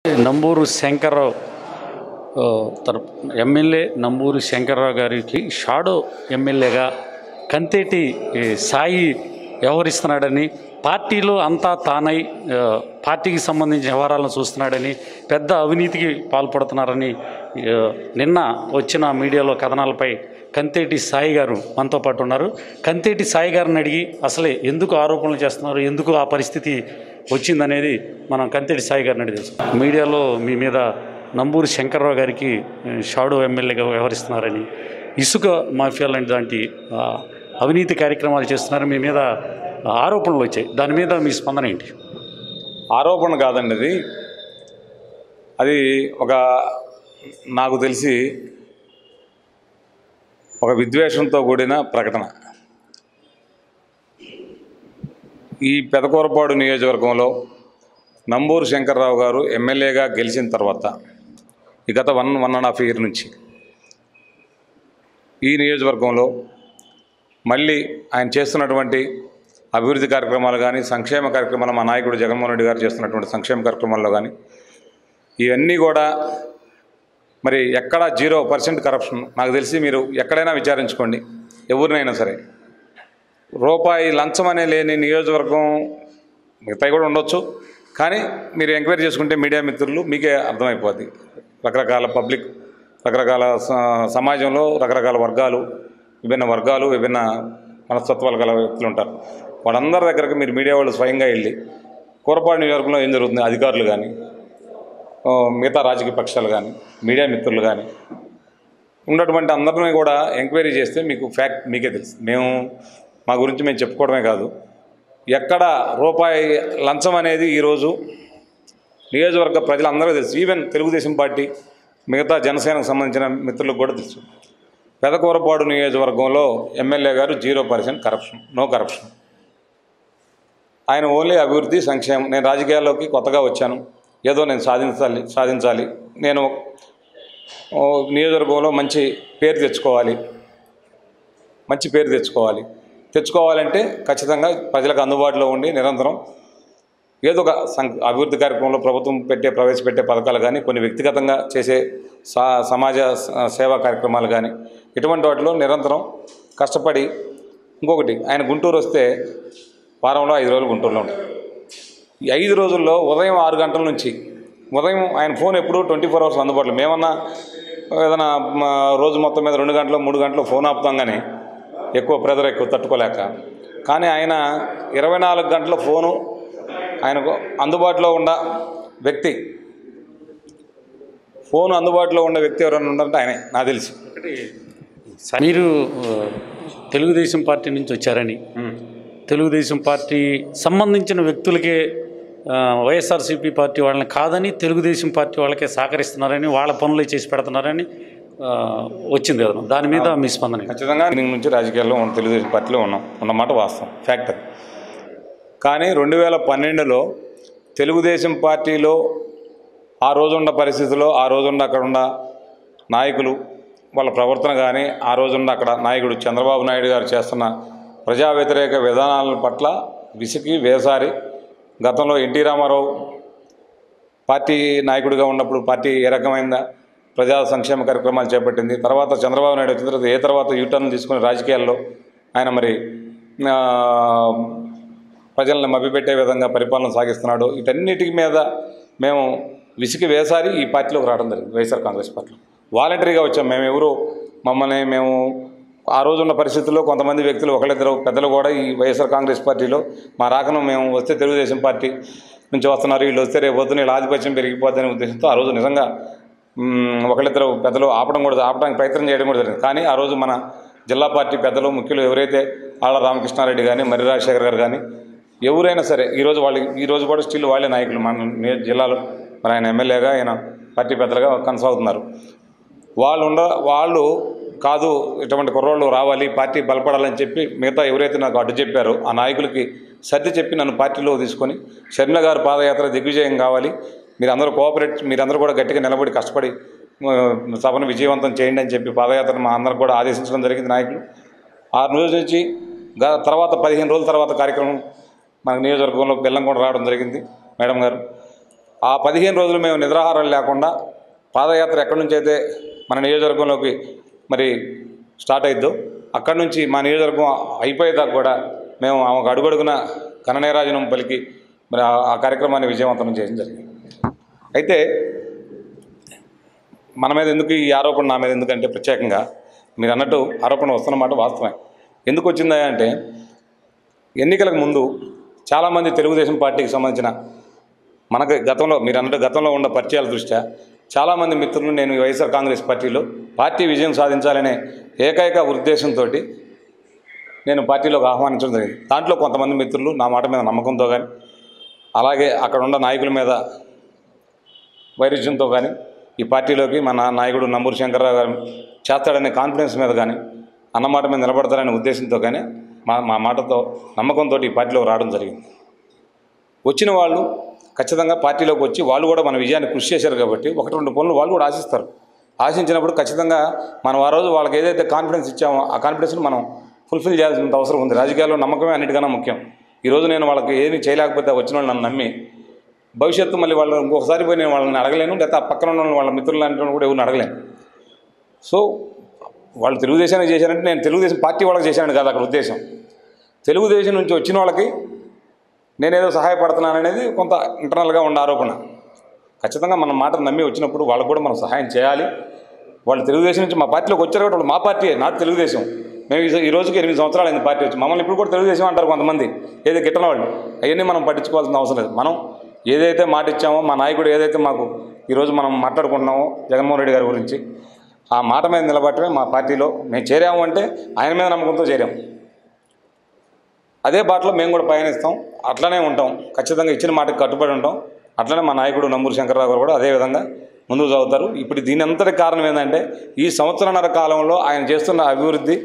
నంబూరు శంకర్రావు ఆ, తరపు ఎమ్మెల్యే నంబూరు శంకర్రావు గారికి షాడో ఎమ్మెల్యేగా కంతేటి ఏ, సాయి వ్యవహరిస్తున్నాడని పార్టీలో అంతా తానై ఆ, పార్టీకి సంబంధించిన వ్యవహారాలను చూస్తున్నాడని పెద్ద అవినీతికి పాల్పడుతున్నారని ఆ, నిన్న వచ్చిన మీడియాలో కథనాలపై కంతేటి సాయి గారు మనతో పాటు ఉన్నారు కంతేటి సాయి గారిని అడిగి అసలే ఎందుకు ఆరోపణలు చేస్తున్నారు ఎందుకు ఆ పరిస్థితి వచ్చిందనేది మనం కంతేటి సాయి గారిని అడిగి తెలుసుకుందాం. మీడియాలో మీ మీద నంబూరి శంకర్రావు గారికి ఆ, షాడో ఎమ్మెల్యేగా వ్యవహరిస్తున్నారని ఇసుక మాఫియా లాంటి లాంటి ఆ, అవినీతి కార్యక్రమాలు చేస్తున్నారు మీ మీద ఆరోపణలు వచ్చాయి దాని మీద మీ స్పందన ఏంటి ఆరోపణ కాదండి అది అది ఒక నాకు తెలిసి ఒక విద్వేషంతో కూడిన ప్రకటన ఈ పెదకూరపాడు నియోజకవర్గంలో నంబూరు శంకర్రావు గారు ఎమ్మెల్యేగా గెలిచిన తర్వాత ఈ గత one one and half year నుంచి ఈ నియోజకవర్గంలో మళ్ళీ ఆయన చేస్తున్నటువంటి అభివృద్ధి కార్యక్రమాలు కానీ సంక్షేమ కార్యక్రమాలు మా నాయకుడు జగన్మోహన్ రెడ్డి గారు చేస్తున్నటువంటి సంక్షేమ కార్యక్రమాల్లో కానీ ఇవన్నీ కూడా మరి ఎక్కడ జీరో పర్సెంట్ కరప్షన్ నాకు తెలిసి మీరు ఎక్కడైనా విచారించుకోండి ఎవరినైనా సరే రూపాయి లంచం అనే లేని నియోజకవర్గం మిగతాయి కూడా ఉండొచ్చు కానీ మీరు ఎంక్వైరీ చేసుకుంటే మీడియా మిత్రులు మీకే అర్థమైపోద్ది రకరకాల పబ్లిక్ రకరకాల స- సమాజంలో రకరకాల వర్గాలు విభిన్న వర్గాలు విభిన్న మనస్తత్వాలు గల వ్యక్తులు ఉంటారు వాళ్ళందరి దగ్గరకు మీరు మీడియా వాళ్ళు స్వయంగా వెళ్ళి కూరపాడు నియోజకవర్గంలో ఏం జరుగుతుంది అధికారులు కానీ ఆ, మిగతా రాజకీయ పక్షాలు కానీ మీడియా మిత్రులు కానీ ఉన్నటువంటి అందరినీ కూడా ఎంక్వైరీ చేస్తే మీకు ఫ్యాక్ట్ మీకే తెలుసు మేము మా గురించి మేము చెప్పుకోవడమే కాదు ఎక్కడ రూపాయి లంచం అనేది ఈరోజు నియోజకవర్గ ప్రజలందరికీ తెలుసు ఈవెన్ తెలుగుదేశం పార్టీ మిగతా జనసేనకు సంబంధించిన మిత్రులకు కూడా తెలుసు పెదకూరపాడు నియోజకవర్గంలో ఎమ్మెల్యే గారు zero percent corruption no corruption ఆయన ఓన్లీ అభివృద్ధి సంక్షేమం నేను రాజకీయాల్లోకి కొత్తగా వచ్చాను ఏదో నేను సాధించాలి సాధించాలి నేను ఓ, నియోజకవర్గంలో మంచి పేరు తెచ్చుకోవాలి మంచి పేరు తెచ్చుకోవాలి తెచ్చుకోవాలంటే ఖచ్చితంగా ప్రజలకు అందుబాటులో ఉండి నిరంతరం ఏదో ఒక సం అభివృద్ధి కార్యక్రమంలో ప్రభుత్వం పెట్టే ప్రవేశపెట్టే పథకాలు కానీ కొన్ని వ్యక్తిగతంగా చేసే సా సమాజ స- సేవా కార్యక్రమాలు కానీ ఇటువంటి వాటిలో నిరంతరం కష్టపడి ఇంకొకటి ఆయన గుంటూరు వస్తే వారంలో ఐదు రోజులు గుంటూరులో ఉంటారు ఈ ఐదు రోజుల్లో ఉదయం ఆరు గంటల నుంచి ఉదయం ఆయన ఫోన్ ఎప్పుడు ట్వంటీ ఫోర్ అవర్స్ అందుబాటులో మేమన్నా ఏదైనా మ, రోజు మొత్తం మీద రెండు గంటలు మూడు గంటలు ఫోన్ ఆపుతాం కానీ ఎక్కువ ప్రెజర్ ఎక్కువ తట్టుకోలేక కానీ ఆయన ఇరవై నాలుగు గంటల ఫోను ఆయనకు అందుబాటులో ఉన్న వ్యక్తి ఫోన్ అందుబాటులో ఉన్న వ్యక్తి ఎవరైనా ఉందంటే ఆయనే నాకు తెలిసి మీరు ఆ, తెలుగుదేశం పార్టీ నుంచి వచ్చారని తెలుగుదేశం పార్టీ సంబంధించిన వ్యక్తులకే ఆ, వైఎస్ఆర్సీపీ పార్టీ వాళ్ళని కాదని తెలుగుదేశం పార్టీ వాళ్ళకే సహకరిస్తున్నారని వాళ్ళ పనులే చేసి పెడుతున్నారని ఆ, వచ్చింది కదా దాని మీద మీ స్పందన ఏంటి? ఖచ్చితంగా దీని నుంచి రాజకీయాల్లో ఉన్న తెలుగుదేశం పార్టీలో ఉన్నాం ఉన్నమాట వాస్తవం ఫ్యాక్ట్ అది కానీ రెండు వేల పన్నెండులో తెలుగుదేశం పార్టీలో ఆ రోజున్న పరిస్థితుల్లో ఆ రోజున్న అక్కడ ఉన్న నాయకులు వాళ్ళ ప్రవర్తన కానీ ఆ రోజున్న అక్కడ నాయకుడు చంద్రబాబు నాయుడు గారు చేస్తున్న ప్రజా వ్యతిరేక విధానాల పట్ల విసికి వేసారి గతంలో ఎన్టీ రామారావు పార్టీ నాయకుడిగా ఉన్నప్పుడు పార్టీ ఏ రకమైన ప్రజా సంక్షేమ కార్యక్రమాలు చేపట్టింది తర్వాత చంద్రబాబు నాయుడు వచ్చిన తర్వాత ఏ తర్వాత యూటర్న్ తీసుకుని రాజకీయాల్లో ఆయన మరి ఆ, ప్రజలను మభ్యపెట్టే విధంగా పరిపాలన సాగిస్తున్నాడు వీటన్నిటి మీద మేము విసికి వేసారి ఈ పార్టీలోకి రావడం జరిగింది వైఎస్ఆర్ కాంగ్రెస్ పార్టీలో వాలంటరీగా వచ్చాం మేము ఎవరు మమ్మల్ని మేము ఆ రోజున్న పరిస్థితుల్లో కొంతమంది వ్యక్తులు ఒకళ్ళిద్దరు పెద్దలు కూడా ఈ వైఎస్ఆర్ కాంగ్రెస్ పార్టీలో మా రాకను మేము వస్తే తెలుగుదేశం పార్టీ నుంచి వస్తున్నారు వీళ్ళు వస్తే రేపు పొద్దున్న వీళ్ళ ఆధిపత్యం పెరిగిపోద్దనే ఉద్దేశంతో ఆ రోజు నిజంగా మ్మ్, ఒకళ్ళిద్దరు పెద్దలు ఆపడం కూడా ఆపడానికి ప్రయత్నం చేయడం కూడా జరిగింది కానీ ఆ రోజు మన జిల్లా పార్టీ పెద్దలు ముఖ్యులు ఎవరైతే ఆళ్ళ రామకృష్ణారెడ్డి కానీ మర్రి రాజశేఖర్ గారు కానీ ఎవరైనా సరే ఈరోజు వాళ్ళు ఈ రోజు కూడా స్టిల్ వాళ్ళే నాయకులు మన నే- జిల్లాలో మరి ఆయన ఎమ్మెల్యేగా ఆయన పార్టీ పెద్దలుగా కొనసాగుతున్నారు వాళ్ళు ఉండ వాళ్ళు కాదు ఇటువంటి కుర్రోళ్ళు రావాలి పార్టీ బలపడాలని చెప్పి మిగతా ఎవరైతే నాకు అడ్డు చెప్పారో ఆ నాయకులకి సర్ది చెప్పి నన్ను పార్టీలో తీసుకొని షర్మిల గారు పాదయాత్ర దిగ్విజయం కావాలి మీరందరూ కోఆపరేట్ మీరందరూ కూడా గట్టిగా నిలబడి కష్టపడి ఆ, సభను విజయవంతం చేయండి అని చెప్పి పాదయాత్ర మా అందరికి కూడా ఆదేశించడం జరిగింది నాయకులు ఆ రోజు నుంచి గ- తర్వాత పదిహేను రోజుల తర్వాత కార్యక్రమం మన నియోజకవర్గంలో బెల్లంకొండ రావడం జరిగింది మేడం గారు ఆ పదిహేను రోజులు మేము నిద్రాహారం లేకుండా పాదయాత్ర ఎక్కడి నుంచి అయితే మన నియోజకవర్గంలోకి మరి స్టార్ట్ అయిద్దో అక్కడి నుంచి మా నియోజకవర్గం అయిపోయేదాకా కూడా మేము ఆమెకు అడుగడుగున కననేరాజనం పలికి మరి ఆ- ఆ కార్యక్రమాన్ని విజయవంతం చేయడం జరిగింది అయితే మన మీద ఎందుకు ఈ ఆరోపణ నా మీద ఎందుకంటే ప్రత్యేకంగా మీరు అన్నట్టు ఆరోపణ వస్తున్నమాట వాస్తవమే ఎందుకు వచ్చిందా అంటే ఎన్నికలకు ముందు చాలామంది తెలుగుదేశం పార్టీకి సంబంధించిన మనకు గతంలో మీరు అన్నట్టు గతంలో ఉన్న పరిచయాల దృష్ట్యా చాలామంది మిత్రులు నేను ఈ వైఎస్ఆర్ కాంగ్రెస్ పార్టీలో పార్టీ విజయం సాధించాలనే ఏకైక ఉద్దేశంతో నేను పార్టీలోకి ఆహ్వానించడం జరిగింది దాంట్లో కొంతమంది మిత్రులు నా మాట మీద నమ్మకంతో కానీ అలాగే అక్కడ ఉన్న నాయకుల మీద వైరుధ్యంతో కానీ ఈ పార్టీలోకి మన నాయకుడు నంబూరు శంకర్రావు గారు చేస్తాడనే కాన్ఫిడెన్స్ మీద కానీ అన్నమాట మీద నిలబడతారనే ఉద్దేశంతో కానీ మా మా మాటతో నమ్మకంతో ఈ పార్టీలోకి రావడం జరిగింది వచ్చిన వాళ్ళు ఖచ్చితంగా పార్టీలోకి వచ్చి వాళ్ళు కూడా మన విజయాన్ని కృషి చేశారు కాబట్టి ఒకటి రెండు పనులు వాళ్ళు కూడా ఆశిస్తారు ఆశించినప్పుడు ఖచ్చితంగా మనం ఆ రోజు వాళ్ళకి ఏదైతే కాన్ఫిడెన్స్ ఇచ్చామో ఆ కాన్ఫిడెన్స్ని మనం ఫుల్ఫిల్ చేయాల్సిన అవసరం ఉంది రాజకీయాల్లో నమ్మకమే అన్నిటికన్నా ముఖ్యం ఈరోజు నేను వాళ్ళకి ఏమీ చేయలేకపోతే వచ్చిన వాళ్ళు నన్ను నమ్మి భవిష్యత్తు మళ్ళీ వాళ్ళు ఇంకొకసారి పోయి నేను వాళ్ళని అడగలేను లేకపోతే ఆ పక్కన ఉన్న వాళ్ళ మిత్రులు లాంటి వాళ్ళని కూడా ఎవరిని అడగలేను సో వాళ్ళు తెలుగుదేశానికి చేశారంటే నేను తెలుగుదేశం పార్టీ వాళ్ళకి చేశాను కాదు అక్కడ ఉద్దేశం తెలుగుదేశం నుంచి వచ్చిన వాళ్ళకి నేనేదో సహాయపడుతున్నాను అనేది కొంత ఇంటర్నల్గా ఉన్న ఆరోపణ ఖచ్చితంగా మన మాట నమ్మి వచ్చినప్పుడు వాళ్ళకు కూడా మనం సహాయం చేయాలి వాళ్ళు తెలుగుదేశం నుంచి మా పార్టీలోకి వచ్చారు కాబట్టి వాళ్ళు మా పార్టీ నాట్ తెలుగుదేశం మేము ఈ- ఈ రోజుకి ఎనిమిది సంవత్సరాలు అయింది పార్టీ వచ్చి మమ్మల్ని ఇప్పుడు కూడా తెలుగుదేశం అంటారు కొంతమంది ఏదో గిట్టన వాళ్ళు అవన్నీ మనం పట్టించుకోవాల్సిన అవసరం లేదు మనం ఏదైతే మాట ఇచ్చామో మా నాయకుడు ఏదైతే మాకు ఈరోజు మనం మాట్లాడుకుంటున్నామో జగన్మోహన్ రెడ్డి గారి గురించి ఆ మాట మీద నిలబడటమే మా పార్టీలో మేము చేరాము అంటే ఆయన మీద నమ్మకంతో చేరాము అదే బాటలో మేము కూడా పయనిస్తాం అట్లనే ఉంటాం ఖచ్చితంగా ఇచ్చిన మాటకి కట్టుబడి ఉంటాం అట్లనే మా నాయకుడు నంబూరు శంకర్రావు గారు కూడా అదే విధంగా ముందుకు చదువుతారు ఇప్పుడు దీని అంతటి కారణం ఏంటంటే ఈ సంవత్సరన్నర కాలంలో ఆయన చేస్తున్న అభివృద్ధి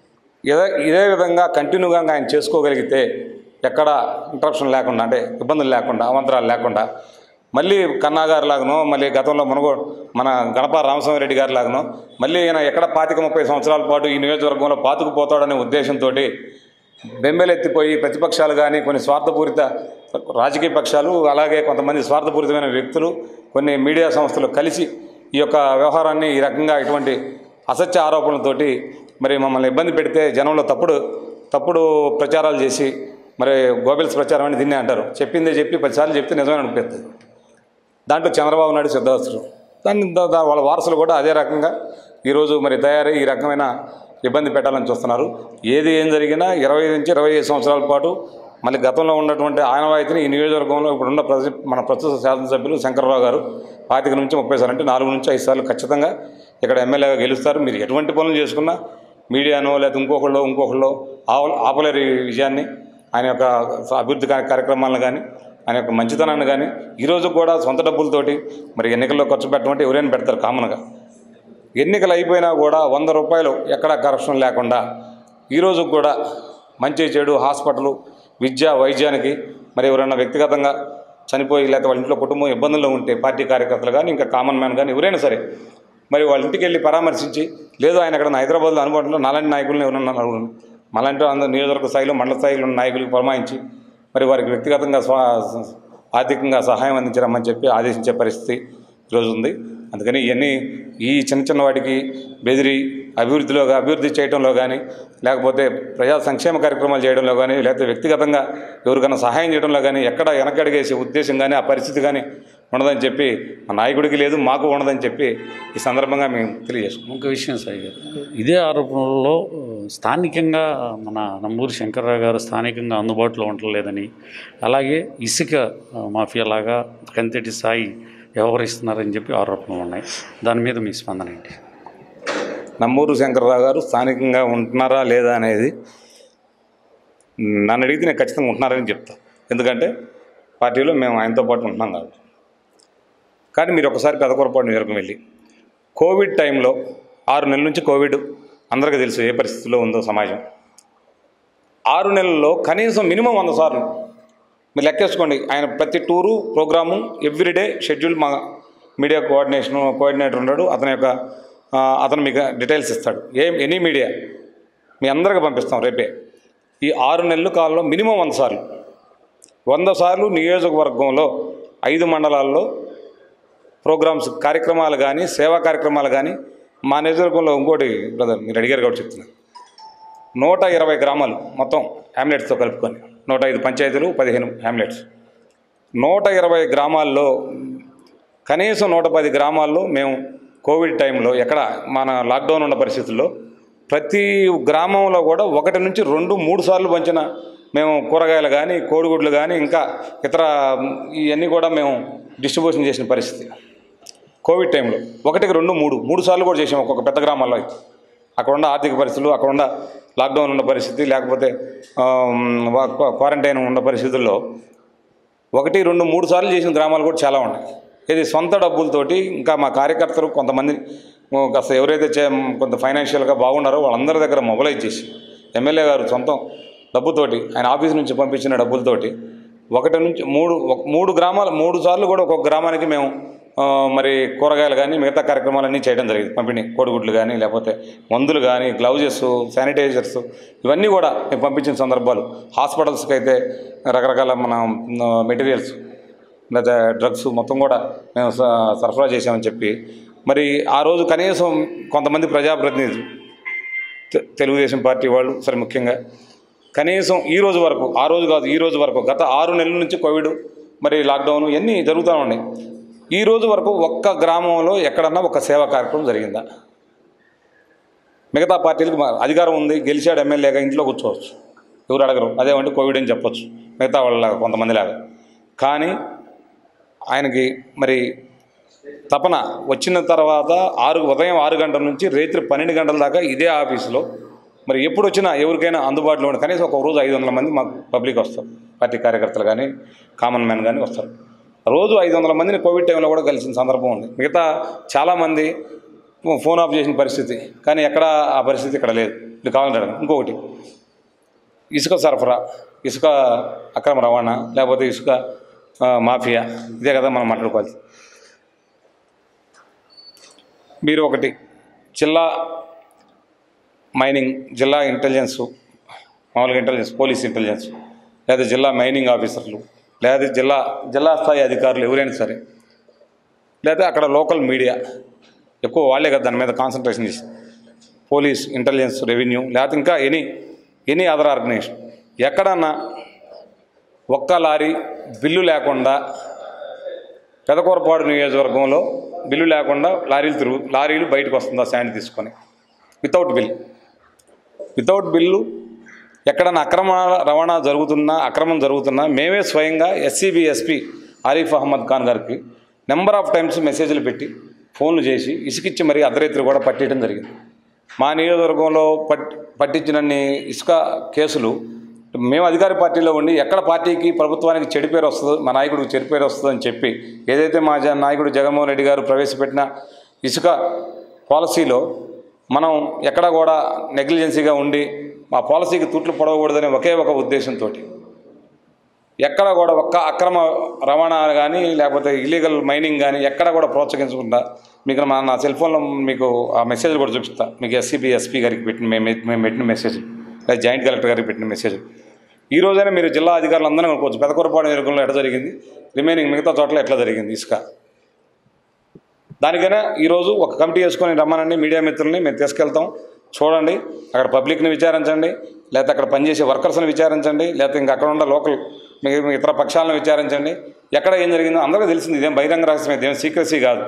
ఇదే ఇదే విధంగా కంటిన్యూగా ఆయన చేసుకోగలిగితే ఎక్కడ ఇంటరప్షన్ లేకుండా అంటే ఇబ్బందులు లేకుండా అవంతరాలు లేకుండా మళ్ళీ కన్నా గారి లాగానో మళ్ళీ గతంలో మనగో మన గణప రామస్వామిరెడ్డి గారి లాగానో మళ్ళీ ఈయన ఎక్కడ పాతిక ముప్పై సంవత్సరాల పాటు ఈ నియోజకవర్గంలో పాతుకుపోతాడనే ఉద్దేశంతోటి బెంబెలెత్తిపోయి ప్రతిపక్షాలు కానీ కొన్ని స్వార్థపూరిత రాజకీయ పక్షాలు అలాగే కొంతమంది స్వార్థపూరితమైన వ్యక్తులు కొన్ని మీడియా సంస్థలు కలిసి ఈ యొక్క వ్యవహారాన్ని ఈ రకంగా ఇటువంటి అసత్య ఆరోపణలతోటి మరి మమ్మల్ని ఇబ్బంది పెడితే జనంలో తప్పుడు తప్పుడు ప్రచారాలు చేసి మరి గోబెల్స్ ప్రచారం అని దీన్నే అంటారు చెప్పిందే చెప్పి పదిసార్లు చెప్తే నిజమే అనిపిస్తుంది దాంట్లో చంద్రబాబు నాయుడు సిద్ధాస్తులు దాన్ని దా- దా- వాళ్ళ వారసులు కూడా అదే రకంగా ఈరోజు మరి తయారై ఈ రకమైన ఇబ్బంది పెట్టాలని చూస్తున్నారు ఏది ఏం జరిగినా ఇరవై నుంచి ఇరవై ఐదు సంవత్సరాల పాటు మళ్ళీ గతంలో ఉన్నటువంటి ఆనవాయితీని ఈ నియోజకవర్గంలో ఇప్పుడున్న ప్రజ మన ప్రస్తుత శాసనసభ్యులు శంకర్రావు గారు పాతిక నుంచి ముప్పై సార్లు అంటే నాలుగు నుంచి ఐదు సార్లు ఖచ్చితంగా ఇక్కడ ఎమ్మెల్యేగా గెలుస్తారు మీరు ఎటువంటి పనులు చేసుకున్నా మీడియానో లేదా ఇంకొకళ్ళు ఇంకొకళ్ళు ఆవ ఆపలేరు ఈ విజయాన్ని ఆయన యొక్క అభివృద్ధి కార్య- కార్యక్రమాలను కానీ ఆయన యొక్క మంచితనాన్ని కానీ ఈరోజు కూడా సొంత డబ్బులతోటి మరి ఎన్నికల్లో ఖర్చు పెట్టమంటే ఎవరైనా పెడతారు కామన్గా ఎన్నికలు అయిపోయినా కూడా వంద రూపాయలు ఎక్కడా కరప్షన్ లేకుండా ఈరోజు కూడా మంచి చెడు హాస్పిటల్ విద్య వైద్యానికి మరి ఎవరైనా వ్యక్తిగతంగా చనిపోయి లేకపోతే వాళ్ళ ఇంట్లో కుటుంబం ఇబ్బందుల్లో ఉంటే పార్టీ కార్యకర్తలు కానీ ఇంకా కామన్ మ్యాన్ కానీ ఎవరైనా సరే మరి వాళ్ళ ఇంటికి వెళ్ళి పరామర్శించి లేదు ఆయన ఇక్కడ హైదరాబాద్లో అనుభవంలో నాలాంటి నాయకులను ఎవరన్నా నలుగురు మలాంటి అందరూ నియోజకవర్గ స్థాయిలో మండల స్థాయిలో ఉన్న నాయకులకు పురమాయించి మరి వారికి వ్యక్తిగతంగా స్వా ఆర్థికంగా సహాయం అందించరమ్మని చెప్పి ఆదేశించే పరిస్థితి ఈరోజు ఉంది అందుకని ఇవన్నీ ఈ చిన్న చిన్న వాటికి బెదిరి అభివృద్ధిలో అభివృద్ధి చేయడంలో కానీ లేకపోతే ప్రజా సంక్షేమ కార్యక్రమాలు చేయడంలో కానీ లేకపోతే వ్యక్తిగతంగా ఎవరికైనా సహాయం చేయడంలో కానీ ఎక్కడ వెనకడిగేసే ఉద్దేశం కానీ ఆ పరిస్థితి కానీ ఉండదని చెప్పి మా నాయకుడికి లేదు మాకు ఉండదని చెప్పి ఈ సందర్భంగా మేము తెలియజేసుకున్నాం ఇంకో విషయం సాయి గారు ఇదే ఆరోపణలో స్థానికంగా మన నంబూరి శంకర్రావు గారు స్థానికంగా అందుబాటులో ఉండలేదని అలాగే ఇసుక ఆ, మాఫియాలాగా కంతెటి సాయి వ్యవహరిస్తున్నారని చెప్పి ఆరోపణలు ఉన్నాయి దాని మీద మీ స్పందన ఏంటి నమ్మూరు శంకర్రావు గారు స్థానికంగా ఉంటున్నారా లేదా అనేది నన్ను అడిగితే నేను ఖచ్చితంగా ఉంటున్నారని చెప్తా ఎందుకంటే పార్టీలో మేము ఆయనతో పాటు ఉంటున్నాం కాబట్టి కానీ మీరు ఒకసారి పెదకొరపాటు నియోజకం వెళ్ళి కోవిడ్ టైంలో ఆరు నెలల నుంచి కోవిడ్ అందరికీ తెలుసు ఏ పరిస్థితిలో ఉందో సమాజం ఆరు నెలల్లో కనీసం మినిమం వంద సార్లు మీరు లెక్కేసుకోండి ఆయన ప్రతి టూరు ప్రోగ్రాము ఎవ్రీడే షెడ్యూల్ మా మీడియా కోఆర్డినేషన్ కోఆర్డినేటర్ ఉన్నాడు అతని యొక్క ఆ, అతను మీకు డీటెయిల్స్ ఇస్తాడు ఏం ఎనీ మీడియా మీ అందరికి పంపిస్తాం రేపే ఈ ఆరు నెలల కాలంలో మినిమం వంద సార్లు వంద సార్లు నియోజకవర్గంలో ఐదు మండలాల్లో ప్రోగ్రామ్స్ కార్యక్రమాలు కానీ సేవా కార్యక్రమాలు కానీ మా నియోజకవర్గంలో ఇంకోటి బ్రదర్ మీరు అడిగారు కాబట్టి చెప్తున్నాను నూట ఇరవై గ్రామాలు మొత్తం హ్యామ్లెట్స్తో కలుపుకొని నూట ఐదు పంచాయతీలు పదిహేను హ్యామ్లెట్స్ నూట ఇరవై గ్రామాల్లో కనీసం నూట పది గ్రామాల్లో మేము కోవిడ్ టైంలో ఎక్కడ మన లాక్డౌన్ ఉన్న పరిస్థితుల్లో ప్రతి గ్రామంలో కూడా ఒకటి నుంచి రెండు మూడు సార్లు పంచిన మేము కూరగాయలు కానీ కోడిగుడ్లు కానీ ఇంకా ఇతర ఇవన్నీ కూడా మేము డిస్ట్రిబ్యూషన్ చేసిన పరిస్థితి కోవిడ్ టైంలో ఒకటికి రెండు మూడు మూడు సార్లు కూడా చేసాం ఒక్కొక్క పెద్ద గ్రామాల్లో అయితే. అక్కడ ఉన్న ఆర్థిక పరిస్థితులు అక్కడ ఉన్న లాక్డౌన్ ఉన్న పరిస్థితి లేకపోతే క్వారంటైన్ ఉన్న పరిస్థితుల్లో ఒకటి రెండు మూడు సార్లు చేసిన గ్రామాలు కూడా చాలా ఉన్నాయి ఇది సొంత డబ్బులతోటి ఇంకా మా కార్యకర్తలు కొంతమంది ఓ, కాస్త ఎవరైతే చే కొంత ఫైనాన్షియల్గా బాగున్నారో వాళ్ళందరి దగ్గర మొబలైజ్ చేసి ఎమ్మెల్యే గారు సొంతం డబ్బుతోటి ఆయన ఆఫీస్ నుంచి పంపించిన డబ్బులతోటి ఒకటి నుంచి మూడు ఒక- మూడు గ్రామాలు మూడు సార్లు కూడా ఒక్కొక్క గ్రామానికి మేము ఆ, మరి కూరగాయలు కానీ మిగతా కార్యక్రమాలన్నీ చేయడం జరిగింది పంపిణీ కోడిగుడ్లు కానీ లేకపోతే మందులు కానీ గ్లౌజెస్ శానిటైజర్స్ ఇవన్నీ కూడా మేము పంపించిన సందర్భాలు హాస్పిటల్స్కి అయితే రకరకాల మన మెటీరియల్స్ లేదా డ్రగ్స్ మొత్తం కూడా మేము స- సరఫరా చేసామని చెప్పి మరి ఆ రోజు కనీసం కొంతమంది ప్రజాప్రతినిధులు తె- తెలుగుదేశం పార్టీ వాళ్ళు సరే ముఖ్యంగా కనీసం ఈ రోజు వరకు ఆ రోజు కాదు ఈ రోజు వరకు గత ఆరు నెలల నుంచి కోవిడ్ మరి లాక్డౌన్ ఇవన్నీ జరుగుతూ ఉన్నాయి ఈ రోజు వరకు ఒక్క గ్రామంలో ఎక్కడన్నా ఒక సేవా కార్యక్రమం జరిగిందా మిగతా పార్టీలకు మా అధికారం ఉంది గెలిచాడు ఎమ్మెల్యేగా ఇంట్లో కూర్చోవచ్చు ఎవరు అడగరు అదేమంటే కోవిడ్ అని చెప్పొచ్చు మిగతా వాళ్ళలాగా కొంతమందిలాగా కానీ ఆయనకి మరి తపన వచ్చిన తర్వాత ఆరు ఉదయం ఆరు గంటల నుంచి రాత్రి పన్నెండు గంటల దాకా ఇదే ఆఫీసులో మరి ఎప్పుడు వచ్చినా ఎవరికైనా అందుబాటులో ఉండే కనీసం ఒక రోజు ఐదు వందల మంది మాకు పబ్లిక్ వస్తారు పార్టీ కార్యకర్తలు కానీ కామన్ మ్యాన్ కానీ వస్తారు రోజు ఐదు వందల మందిని కోవిడ్ టైంలో కూడా కలిసిన సందర్భం ఉంది మిగతా చాలామంది ఫోన్ ఆఫ్ చేసిన పరిస్థితి కానీ ఎక్కడ ఆ పరిస్థితి ఇక్కడ లేదు ఇది కావాలంటే అడగండి. ఇంకొకటి ఇసుక సరఫరా ఇసుక అక్రమ రవాణా లేకపోతే ఇసుక ఆ, మాఫియా ఇదే కదా మనం మాట్లాడుకోవాలి మీరు ఒకటి జిల్లా మైనింగ్ జిల్లా ఇంటెలిజెన్స్ మామూలుగా ఇంటెలిజెన్స్ పోలీస్ ఇంటెలిజెన్స్ లేదా జిల్లా మైనింగ్ ఆఫీసర్లు లేదా జిల్లా జిల్లా స్థాయి అధికారులు ఎవరైనా సరే లేదా అక్కడ లోకల్ మీడియా ఎక్కువ వాళ్ళే కదా దాని మీద కాన్సన్ట్రేషన్ చేసి పోలీస్ ఇంటెలిజెన్స్ రెవెన్యూ లేకపోతే ఇంకా ఎనీ ఎనీ అదర్ ఆర్గనైజేషన్ ఎక్కడన్నా ఒక్క లారీ బిల్లు లేకుండా పెదకూరపాడు నియోజకవర్గంలో బిల్లు లేకుండా లారీలు తిరుగు లారీలు బయటకు వస్తుందా శాండ్ తీసుకొని వితౌట్ బిల్ వితౌట్ బిల్లు ఎక్కడన్నా అక్రమ రవాణా జరుగుతున్నా అక్రమం జరుగుతున్నా మేమే స్వయంగా ఎస్సీబీ ఎస్పీ ఆరిఫ్ అహ్మద్ ఖాన్ గారికి నెంబర్ ఆఫ్ టైమ్స్ మెసేజ్లు పెట్టి ఫోన్లు చేసి ఇసుకిచ్చి మరీ అర్ధరాత్రి కూడా పట్టేయడం జరిగింది మా నియోజకవర్గంలో పట్ పట్టించినన్ని ఇసుక కేసులు మేము అధికార పార్టీలో ఉండి ఎక్కడ పార్టీకి ప్రభుత్వానికి చెడు పేరు వస్తుందో మా నాయకుడికి చెడు పేరు వస్తుందని చెప్పి ఏదైతే మా జ- నాయకుడు జగన్మోహన్ రెడ్డి గారు ప్రవేశపెట్టిన ఇసుక పాలసీలో మనం ఎక్కడ కూడా నెగ్లిజెన్సీగా ఉండి మా పాలసీకి తూట్లు పొడవకూడదనే ఒకే ఒక ఉద్దేశంతో ఎక్కడ కూడా ఒక్క అక్రమ రవాణా కానీ లేకపోతే ఇల్లీగల్ మైనింగ్ కానీ ఎక్కడ కూడా ప్రోత్సహించకుండా మీకు మా నా సెల్ ఫోన్లో మీకు ఆ మెసేజ్ కూడా చూపిస్తా మీకు ఎస్సీబీ ఎస్పీ గారికి పెట్టిన మేము మేము పెట్టిన మెసేజ్ లేదా జాయింట్ కలెక్టర్ గారికి పెట్టిన మెసేజ్ ఈ రోజైనా మీరు జిల్లా అధికారులు అందరూ అనుకోవచ్చు పెదకూరపాడు నియోజకవర్గంలో ఎట్లా జరిగింది రిమైనింగ్ మిగతా చోట్ల ఎట్లా జరిగింది ఇసుక దానికైనా ఈరోజు ఒక కమిటీ వేసుకొని రమ్మనండి మీడియా మిత్రుల్ని మేము తీసుకెళ్తాం చూడండి అక్కడ పబ్లిక్ని విచారించండి లేకపోతే అక్కడ పనిచేసే వర్కర్స్ని విచారించండి లేకపోతే ఇంకా అక్కడ ఉన్న లోకల్ మీ మీ ఇతర పక్షాలను విచారించండి ఎక్కడ ఏం జరిగిందో అందరికీ తెలిసింది ఇదేం బహిరంగ రహస్యం ఇదేం సీక్రసీ కాదు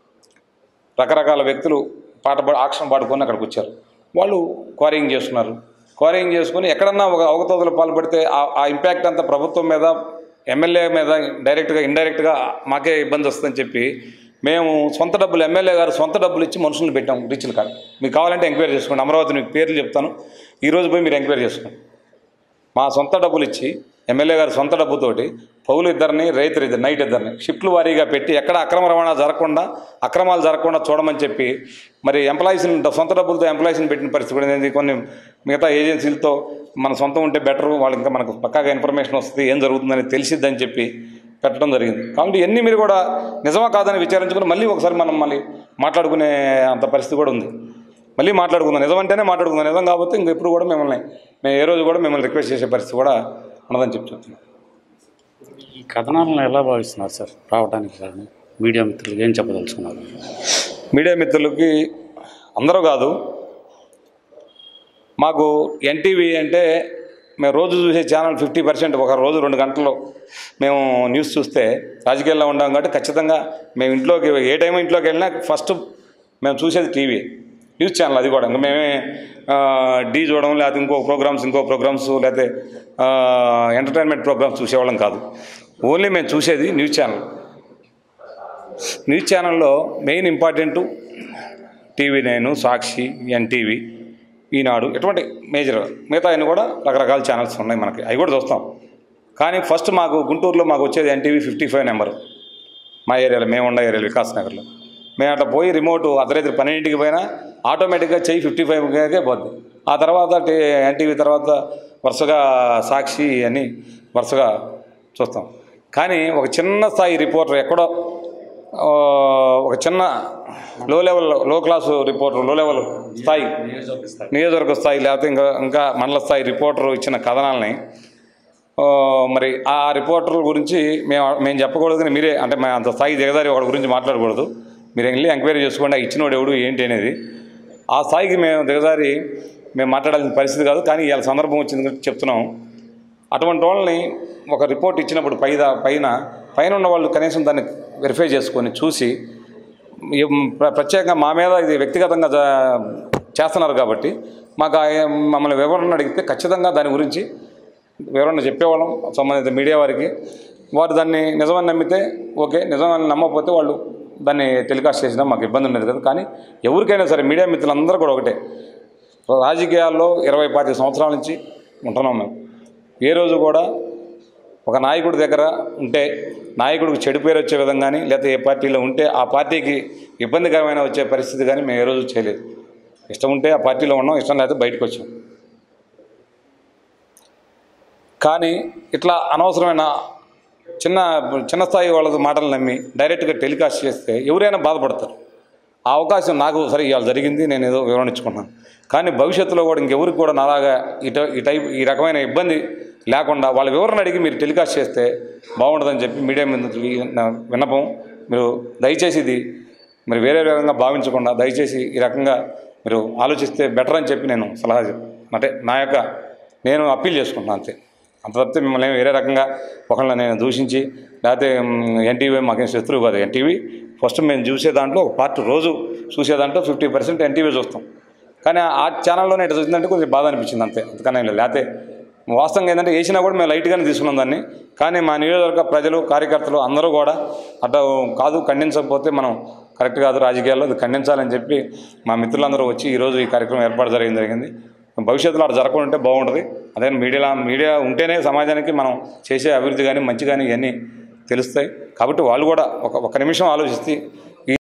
రకరకాల వ్యక్తులు పాట పాడు ఆక్షన్ పాడుకొని అక్కడికి వచ్చారు వాళ్ళు క్వారింగ్ చేస్తున్నారు క్వారింగ్ చేసుకొని ఎక్కడన్నా ఒక అవకతవకలు పాల్పడితే ఆ- ఆ ఇంపాక్ట్ అంతా ప్రభుత్వం మీద ఎమ్మెల్యే మీద డైరెక్ట్గా ఇండైరెక్ట్గా మాకే ఇబ్బంది వస్తుందని చెప్పి మేము సొంత డబ్బులు ఎమ్మెల్యే గారు సొంత డబ్బులు ఇచ్చి మనుషులను పెట్టాం రీచ్ల కాడ మీకు కావాలంటే ఎంక్వైరీ చేసుకోండి అమరావతి మీకు పేర్లు చెప్తాను ఈరోజు పోయి మీరు ఎంక్వైరీ చేసుకోండి మా సొంత డబ్బులు ఇచ్చి ఎమ్మెల్యే గారి సొంత డబ్బుతోటి పౌలు ఇద్దరిని రైతులు ఇద్దరు నైట్ ఇద్దరిని షిఫ్ట్లు వారీగా పెట్టి ఎక్కడ అక్రమ రవాణా జరగకుండా అక్రమాలు జరగకుండా చూడమని చెప్పి మరి ఎంప్లాయీస్ని సొంత డబ్బులతో ఎంప్లాయీస్ని పెట్టిన పరిస్థితి కూడా ఉంది. కొన్ని మిగతా ఏజెన్సీలతో మన సొంతం ఉంటే బెటర్ వాళ్ళు ఇంకా మనకు పక్కాగా ఇన్ఫర్మేషన్ వస్తుంది ఏం జరుగుతుందని తెలిసిద్దని చెప్పి పెట్టడం జరిగింది కాబట్టి ఎన్ని మీరు కూడా నిజమా కాదని విచారించుకుని మళ్ళీ ఒకసారి మనం మళ్ళీ మాట్లాడుకునే అంత పరిస్థితి కూడా ఉంది మళ్ళీ మాట్లాడుకుందాం నిజం అంటేనే మాట్లాడుకుందాం నిజం కాబట్టి ఇంక ఎప్పుడు కూడా మిమ్మల్ని మేము ఏ రోజు కూడా మిమ్మల్ని రిక్వెస్ట్ చేసే పరిస్థితి కూడా ఉన్నదని చెప్పి చెప్తున్నాం ఈ కథనాలను ఎలా భావిస్తున్నారు సార్ రావడానికి కానీ మీడియా మిత్రులు ఏం చెప్పదలుచుకున్నారు మీడియా మిత్రులకి అందరూ కాదు మాకు ఎన్టీవీ అంటే మేము రోజు చూసే ఛానల్ ఫిఫ్టీ పర్సెంట్ ఒక రోజు రెండు గంటల్లో మేము న్యూస్ చూస్తే రాజకీయాల్లో ఉంటాం కాబట్టి ఖచ్చితంగా మేము ఇంట్లోకి ఏ టైం ఇంట్లోకి వెళ్ళినా ఫస్ట్ మేము చూసేది టీవీ న్యూస్ ఛానల్ అది కూడా ఇంకా మేమే ఆ, డీ చూడడం లేకపోతే ఇంకో ప్రోగ్రామ్స్ ఇంకో ప్రోగ్రామ్స్ లేకపోతే ఆ, ఎంటర్టైన్మెంట్ ప్రోగ్రామ్స్ చూసేవాళ్ళం కాదు ఓన్లీ మేము చూసేది న్యూస్ ఛానల్ న్యూస్ ఛానల్లో main important TV nine Sakshi NTV Eenadu ఇటువంటి మేజర్ మిగతా అన్ని కూడా రకరకాల ఛానల్స్ ఉన్నాయి మనకి అవి కూడా చూస్తాం కానీ ఫస్ట్ మాకు గుంటూరులో మాకు వచ్చేది ఎన్టీవీ ఫిఫ్టీ ఫైవ్ నెంబర్ మా ఏరియాలో మేము ఉన్న ఏరియాలో వికాస్ నగర్లో మేము అట్లా పోయి రిమోట్ అర్ధరాత్రి పన్నెండింటికి పోయినా ఆటోమేటిక్గా చెయ్యి ఫిఫ్టీ ఫైవ్కే పోద్ది ఆ తర్వాత టీ ఎన్టీవీ తర్వాత వరుసగా సాక్షి అని వరుసగా చూస్తాం కానీ ఒక చిన్న స్థాయి రిపోర్టర్ ఎక్కడో ఆ, ఒక చిన్న లో లెవెల్ లో క్లాసు రిపోర్టర్ లో లెవెల్ స్థాయి నియోజకవర్గ స్థాయి లేకపోతే ఇంకా ఇంకా మండల స్థాయి రిపోర్టర్ ఇచ్చిన కథనాలని ఆ, మరి ఆ రిపోర్టర్ల గురించి మేము మేము చెప్పకూడదు కానీ మీరే అంటే మేము అంత స్థాయి దిగదారి వాడి గురించి మాట్లాడకూడదు మీరు వెళ్ళి ఎంక్వైరీ చేసుకోండి ఆ ఇచ్చినవాడు ఎవడు ఏంటి అనేది ఆ స్థాయికి మేము దిగదారి మేము మాట్లాడాల్సిన పరిస్థితి కాదు కానీ ఇవాళ సందర్భం వచ్చింది కాబట్టి చెప్తున్నాం అటువంటి వాళ్ళని ఒక రిపోర్ట్ ఇచ్చినప్పుడు పై పైన పైన ఉన్న వాళ్ళు కనీసం దాన్ని వెరిఫై చేసుకొని చూసి ఏం ప్ర- ప్రత్యేకంగా మా మీద ఇది వ్యక్తిగతంగా జా- చేస్తున్నారు కాబట్టి మాకు ఆ- మమ్మల్ని వివరణ అడిగితే ఖచ్చితంగా దాని గురించి వివరణ చెప్పేవాళ్ళం సంబంధిత మీడియా వారికి వారు దాన్ని నిజమని నమ్మితే ఓకే నిజమని నమ్మకపోతే వాళ్ళు దాన్ని టెలికాస్ట్ చేసినా మాకు ఇబ్బంది ఉండేది కదా కానీ ఎవరికైనా సరే మీడియా మిత్రులందరూ కూడా ఒకటే రాజకీయాల్లో ఇరవై పాతి సంవత్సరాల నుంచి ఉంటున్నాం మేము ఏ రోజు కూడా ఒక నాయకుడి దగ్గర ఉంటే నాయకుడికి చెడు పేరు వచ్చే విధంగా కానీ లేకపోతే ఏ పార్టీలో ఉంటే ఆ పార్టీకి ఇబ్బందికరమైన వచ్చే పరిస్థితి కానీ మేము ఏ రోజు చేయలేదు ఇష్టం ఉంటే ఆ పార్టీలో ఉన్నాం ఇష్టం లేకపోతే బయటకు వచ్చాం కానీ ఇట్లా అనవసరమైన చిన్న చిన్న స్థాయి వాళ్ళ మాటలు నమ్మి డైరెక్ట్గా టెలికాస్ట్ చేస్తే ఎవరైనా బాధపడతారు ఆ అవకాశం నాకు సరే ఇవాళ జరిగింది నేను ఏదో వివరించుకున్నాను కానీ భవిష్యత్తులో కూడా ఇంకెవరికి కూడా నాలాగా ఈ టై- ఈ టైప్ ఈ రకమైన ఇబ్బంది లేకుండా వాళ్ళ వివరణ అడిగి మీరు టెలికాస్ట్ చేస్తే బాగుంటుందని చెప్పి మీడియా మీద నా విన్నపం మీరు దయచేసి ఇది మీరు వేరే విధంగా భావించకుండా దయచేసి ఈ రకంగా మీరు ఆలోచిస్తే బెటర్ అని చెప్పి నేను సలహా చెప్ అంటే నా యొక్క నేను అప్పీల్ చేసుకుంటున్నాను అంతే అంత తప్పితే మిమ్మల్ని ఏం వేరే రకంగా ఒకళ్ళని నేను దూషించి లేకపోతే ఎన్టీవీ మాకేం శత్రువు కాదు ఎన్టీవీ ఫస్ట్ మేము చూసే దాంట్లో ఒక పార్ట్ రోజు చూసే దాంట్లో ఫిఫ్టీ పర్సెంట్ ఎన్టీవీ చూస్తాం కానీ ఆ ఛానల్లోనే ఇట్లా చూసిందంటే కొంచెం బాధ అనిపించింది అంతే అంతకన్నా ఏం లేదు లేకపోతే వాస్తవంగా ఏంటంటే వేసినా కూడా మేము లైట్గానే తీసుకున్నాం దాన్ని కానీ మా నియోజకవర్గ ప్రజలు కార్యకర్తలు అందరూ కూడా అట్లా కాదు ఖండించకపోతే మనం కరెక్ట్ కాదు రాజకీయాల్లో అది ఖండించాలని చెప్పి మా మిత్రులందరూ వచ్చి ఈరోజు ఈ కార్యక్రమం ఏర్పాటు జరిగింది జరిగింది భవిష్యత్తులో అటు జరగకుండా ఉంటే బాగుంటుంది అదే మీడియా మీడియా ఉంటేనే సమాజానికి మనం చేసే అభివృద్ధి కానీ మంచి కానీ ఇవన్నీ తెలుస్తాయి కాబట్టి వాళ్ళు కూడా ఒక ఒక నిమిషం ఆలోచిస్తే